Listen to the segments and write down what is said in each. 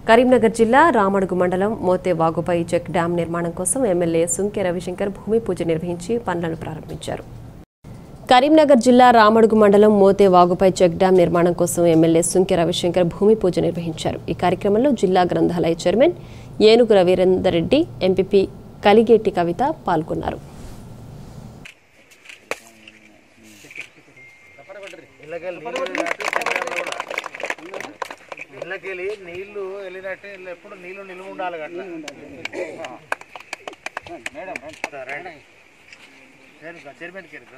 కరీంనగర్ జిల్లా రామడుగు మండలం Mothe వాగుపై check dam నిర్మాణం కోసం ఎమ్మెల్యే సుంకె రవిశంకర్ భూమి పూజ నిర్వహించి పనులను ప్రారంభించారు కరీంనగర్ జిల్లా రామడుగు మండలం మోతే వాగుపై చెక్ డ్యాం నిర్మాణం కోసం ఎమ్మెల్యే సుంకె రవిశంకర్ భూమి పూజ నిర్వహించారు ఈ కార్యక్రమంలో జిల్లా గ్రంథాలయ చైర్మన్ ఏనుగు రవీరేందర్ రెడ్డి ఎంపీపీ కలిగేటి కవిత పాల్గొన్నారు ఇళ్ళకెళ్ళి నీళ్లు వెళ్ళినట్టే ఇళ్ళ ఎప్పుడు నీళ్లు నిలువ ఉండాలి అట్లా మేడం రండి చైర్మన్ కి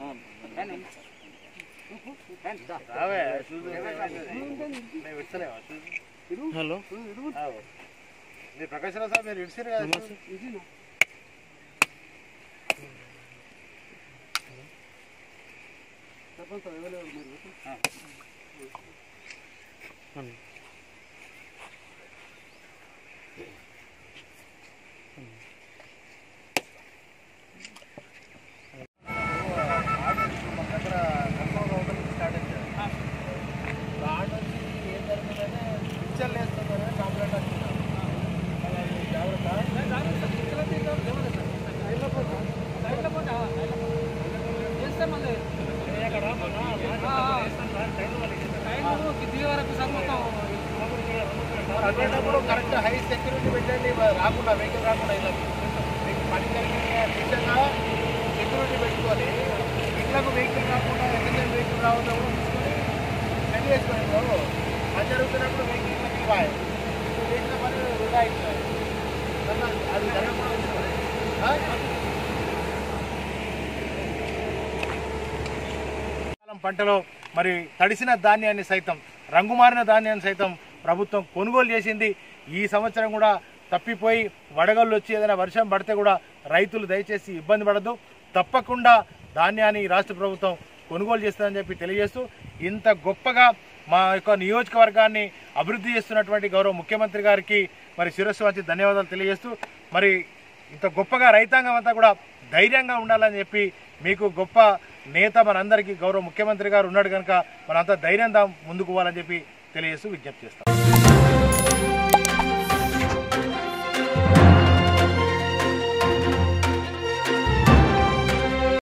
రావే హలో మీరు ప్రకాశ్ రావు సార్ మీరు ఇడిచారు కదా అటువంటిప్పుడు కరెక్ట్ హై సెక్యూరిటీ పెట్టండి రాకుండా వెహికల్ రాకుండా ఇలా మీకు పని జరిగిన నిజంగా సెక్యూరిటీ పెట్టుకొని ఇళ్లకు వెహికల్ రాకుండా ఎక్కడ వెహికల్ రావద్దా కూడా చూసుకొని పెళ్లి చేసుకొని బాబు అది జరుగుతున్నప్పుడు వెహికల్ ఇట్లా ఇవ్వాలి ఇప్పుడు చేసిన పని వృధా అవుతుంది కన్నా అది జరగకుండా చూసుకోవాలి ఆ? కాలం పంటలో మరి తడిసిన ధాన్యాన్ని సైతం రంగుమారిన ధాన్యాన్ని సైతం ప్రభుత్వం కొనుగోలు చేసింది ఈ సంవత్సరం కూడా తప్పిపోయి వడగళ్ళు వచ్చి ఏదైనా వర్షం పడితే కూడా రైతులు దయచేసి ఇబ్బంది పడద్దు తప్పకుండా ధాన్యాన్ని ఈ రాష్ట్ర ప్రభుత్వం కొనుగోలు చేస్తుందని చెప్పి తెలియజేస్తూ ఇంత గొప్పగా మా యొక్క నియోజకవర్గాన్ని అభివృద్ధి చేస్తున్నటువంటి గౌరవ ముఖ్యమంత్రి గారికి మరి శిరస్సు వచ్చి ధన్యవాదాలు తెలియజేస్తూ మరి ఇంత గొప్పగా రైతాంగం అంతా కూడా ధైర్యంగా ఉండాలని చెప్పి మీకు గొప్ప నేత మనందరికీ గౌరవ ముఖ్యమంత్రి గారు ఉన్నాడు కనుక మనంతా ధైర్యం దా ముందుకు పోవాలని చెప్పి తెలియజేస్తూ విజ్ఞప్తి చేస్తాం